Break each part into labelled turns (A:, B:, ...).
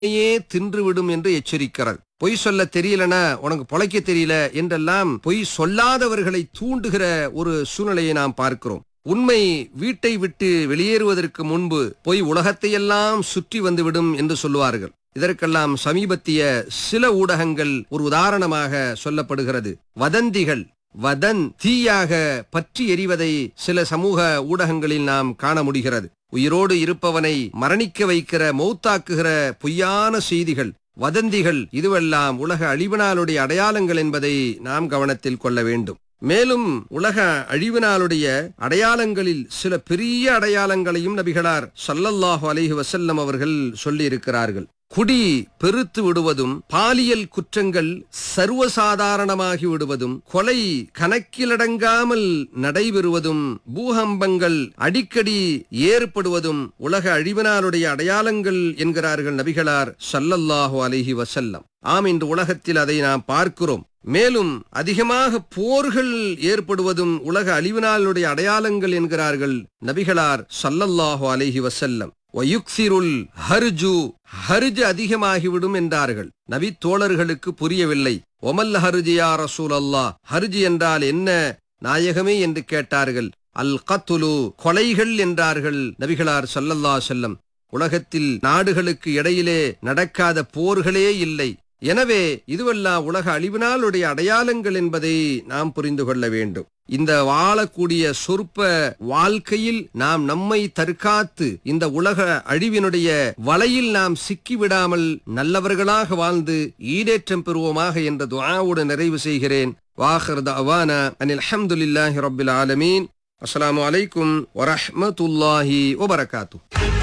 A: உன்னையே தின்றுவிடும் என்று எச்சரிக்கிறார் பொய் சொல்ல தெரியலனா உனக்கு பொழைக்க தெரியல என்றெல்லாம் பொய் சொல்லாதவர்களை தூண்டுகிற ஒரு சூழ்நிலையை நாம் பார்க்கிறோம் உண்மை வீட்டை விட்டு வெளியேறுவதற்கு முன்பு பொய் உலகத்தையெல்லாம் சுற்றி வந்துவிடும் என்று சொல்லுவார்கள் இதற்கெல்லாம் சமீபத்திய சில ஊடகங்கள் ஒரு உதாரணமாக சொல்லப்படுகிறது வதந்திகள் வதன் தீயாக பற்றி எரிவதை சில சமூக ஊடகங்களில் நாம் காண முடிகிறது உயிரோடு இருப்பவனை மரணிக்க வைக்கிற மௌத்தாக்குகிற பொய்யான செய்திகள் வதந்திகள் இதுவெல்லாம் உலக அழிவினாலுடைய அடையாளங்கள் என்பதை நாம் கவனத்தில் கொள்ள வேண்டும் மேலும் உலக அழிவினாலுடைய அடையாளங்களில் சில பெரிய அடையாளங்களையும் நபிகளார் ஸல்லல்லாஹு அலைஹி வஸல்லம் அவர்கள் சொல்லியிருக்கிறார்கள் குடி பெருத்து விடுவதும் பாலியல் குற்றங்கள் சர்வசாதாரணமாகி விடுவதும் கொலை கணக்கிலடங்காமல் நடைபெறுவதும் பூகம்பங்கள் அடிக்கடி ஏற்படுவதும் உலக அழிவினாலுடைய அடையாளங்கள் என்கிறார்கள் நபிகளார் ஸல்லல்லாஹு அலைஹி வஸல்லம் ஆம் இன்று உலகத்தில் அதை நாம் பார்க்கிறோம் மேலும் அதிகமாக போர்கள் ஏற்படுவதும் உலக அழிவினாலுடைய அடையாளங்கள் என்கிறார்கள் நபிகளார் ஸல்லல்லாஹு அலைஹி வஸல்லம் வயுக்சிருல் ஹர்ஜு ஹர்ஜ் அதிகமாகிவிடும் என்றார்கள் நபி தோழர்களுக்கு புரியவில்லை ஒமல் ஹர்ஜி யா ரசூல் அல்லாஹ் ஹர்ஜ் என்றால் என்ன நாயகமே என்று கேட்டார்கள் அல் கத்துலு கொலைகள் என்றார்கள் நபிகளார் ஸல்லல்லாஹு அலைஹி வஸல்லம் உலகத்தில் நாடுகளுக்கு இடையிலே நடக்காத போர்களே இல்லை எனவே இதுவெல்லாம் உலக அழிவினாலுடைய அடையாளங்கள் என்பதை நாம் புரிந்து கொள்ள வேண்டும் இந்த வாழக்கூடிய சொற்ப வாழ்க்கையில் நாம் நம்மை தற்காத்து இந்த உலக அழிவினுடைய வலையில் நாம் சிக்கிவிடாமல் நல்லவர்களாக வாழ்ந்து ஈடேற்றம் பெறுவோமாக என்ற துஆவோடு நிறைவு செய்கிறேன் வாஹர் அவானா அனில் அல்ஹம்துலில்லாஹி ரப்பில் ஆலமீன் அஸ்ஸலாமு அலைக்கும் வரஹ்மத்துல்லாஹி வபரகாத்து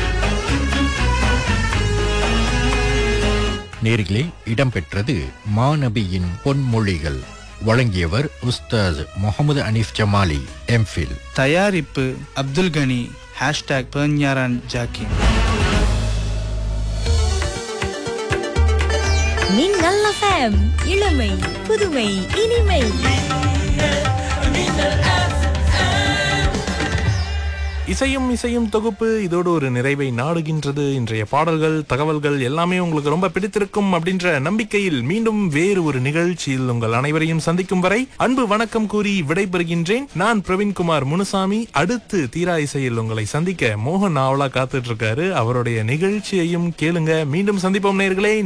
B: நேர்களே இடம்பெற்றது மாநபியின் பொன்மொழிகள் வழங்கியவர் உஸ்தாஸ் முகமது அனீஃப் ஜமாலி எம்ஃபில்
C: தயாரிப்பு அப்துல் கனி ஹேஷ்டாக் பெர்ஞாரான் ஜாக்கின்
D: மின்னல் எஃப்எம் இளமை புதுமை இனிமை
E: இசையும் இசையும் தொகுப்பு இதோடு ஒரு நிறைவை நாடுகின்றது இன்றைய பாடல்கள் தகவல்கள் எல்லாமே உங்களுக்கு ரொம்ப பிடித்திருக்கும் அப்படின்ற நம்பிக்கையில் மீண்டும் வேறு ஒரு நிகழ்ச்சியில் உங்கள் அனைவரையும் சந்திக்கும் வரை அன்பு வணக்கம் கூறி விடைபெறுகின்றேன் நான் பிரவீன்குமார் முனுசாமி அடுத்து தீரா இசையில் உங்களை சந்திக்க மோகன் ஆவலா காத்துட்டு இருக்காரு அவருடைய நிகழ்ச்சியையும் கேளுங்க மீண்டும் சந்திப்போம் நேர்களே